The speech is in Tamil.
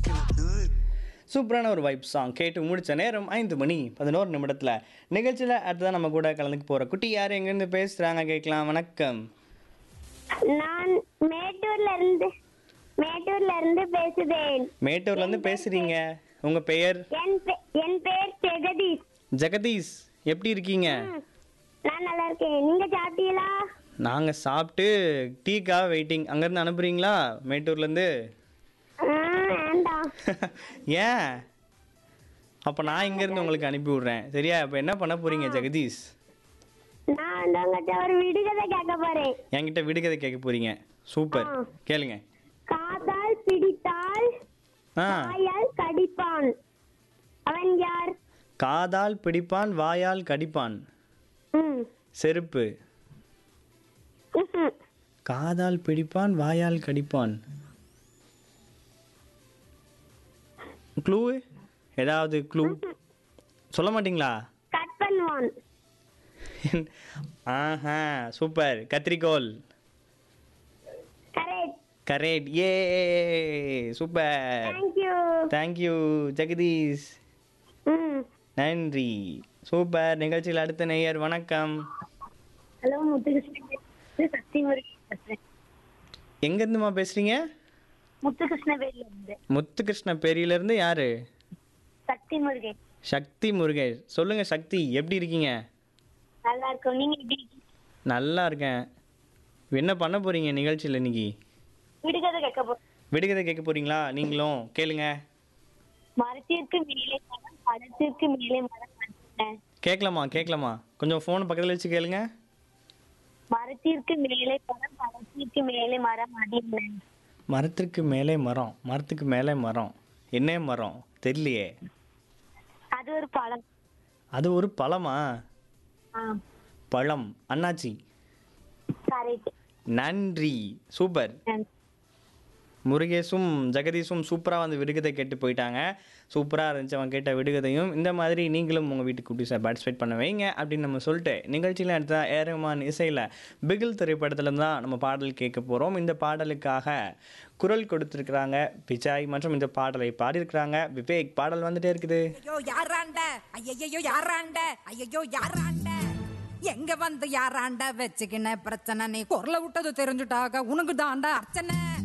சூப்பரான ஒரு வைப் சாங் கேட்டு முடிச்ச நேரம் ஐந்து மணி பதினோரு நிமிடத்தில் நிகழ்ச்சியில் அடுத்ததான் நம்ம கூட கலந்துக்க போகிற குட்டி யார் எங்கேருந்து பேசுகிறாங்க கேட்கலாம் வணக்கம் நான் மேட்டூர்ல இருந்து மேட்டூர்ல இருந்து பேசுகிறேன் மேட்டூர்லேருந்து பேசுகிறீங்க உங்கள் பெயர் என் பெ- என் பேர் ஜெகதீஷ் ஜெகதீஷ் எப்படி இருக்கீங்க நான் நல்லா இருக்கேன் நீங்க சாப்பிட்டீங்களா நாங்கள் சாப்பிட்டு டீக்காக வெயிட்டிங் அங்கேருந்து அனுப்புறீங்களா மேட்டூர்லேருந்து ஆ, வேண்டாம் ஏன் அப்போ நான் இங்கேருந்து உங்களுக்கு அனுப்பி விட்றேன் சரியா இப்போ என்ன பண்ண போகிறீங்க ஜெகதீஷ் நான் வந்து உங்கள்கிட்ட ஒரு விடுகதை கேட்க போறேன் என்கிட்ட விடுகதை கேட்க போகிறீங்க சூப்பர் ஆ. கேளுங்க காதால் பிடித்தால் ஆ வாயால் கடிப்பான் அவன் யார் காதால் பிடிப்பான் வாயால் கடிப்பான் ம் செருப்பு ம்ஹும். காதால் பிடிப்பான் வாயால் கடிப்பான் க்ளூ ஏதாவது க்ளூ சொல்ல மாட்டீங்களா கட் பண்ணுவான் ஆஹா சூப்பர் கத்திரிக்கோல் கரெக்ட் கரெக்ட் ஏ சூப்பர் தேங்க்யூ தேங்க்யூ ஜெகதீஷ் ம் நன்றி சூப்பர் நிகழ்ச்சியில் அடுத்த நேயர் வணக்கம் ஹலோ முத்துகிருஷ்ணன் சக்தி முருகன் பேசுறேன் எங்கேருந்துமா பேசுகிறீங்க முத்துகிருஷ்ணவேலில இருந்து முத்துகிருஷ்ண பெரியிலேருந்து யாரு சக்தி முருகன் சக்தி முருகேஷ் சொல்லுங்க சக்தி எப்படி இருக்கீங்க நல்லா இருக்கும் நீங்க எப்படி இருக்கீங்க நல்லா இருக்கேன் என்ன பண்ண போறீங்க நிகழ்ச்சியில் இன்னைக்கு விடுகதை கேட்க போ விடுகதை கேட்க போறீங்களா நீங்களும் கேளுங்க மரத்திற்கு மேலே மரம் பழத்திற்கு மேலே மரம் நட்டேன் கேட்கலாமா கேட்கலாமா கொஞ்சம் ஃபோன் பக்கத்தில் வச்சு கேளுங்க மரத்திற்கு மேலே மரம் பழத்திற்கு மேலே மரம் அடிந்தேன் மரத்திற்கு மேலே மரம் மரத்துக்கு மேலே மரம் என்ன மரம் தெரியலையே அது ஒரு பழம் அது ஒரு பழமா ஆ பழம் அண்ணாச்சி கரெக்ட் நன்றி சூப்பர் முருகேஷும் ஜெகதீஷும் சூப்பராக வந்து விடுகதை கேட்டு போயிட்டாங்க சூப்பராக இருந்துச்சு அவன் கேட்ட விடுகதையும் இந்த மாதிரி நீங்களும் உங்கள் வீட்டுக்கு குட்டீஸை பார்ட்டிசிபேட் பண்ண வைங்க அப்படின்னு நம்ம சொல்லிட்டு நிகழ்ச்சியில் அடுத்த ஏரமான் இசையில் பிகில் திரைப்படத்துல தான் நம்ம பாடல் கேட்க போகிறோம் இந்த பாடலுக்காக குரல் கொடுத்துருக்குறாங்க விஜய் மற்றும் இந்த பாடலை பாடியிருக்கிறாங்க விவேக் பாடல் வந்துட்டே இருக்குது ஐயோ யாராண்ட ஐயையோ யாராண்ட ஐயையோ யாராண்ட எங்க வந்து யாராண்ட வச்சுக்கின பிரச்சனை நீ குரல விட்டது தெரிஞ்சுட்டாக உனக்கு தாண்டா அர்ச்சனை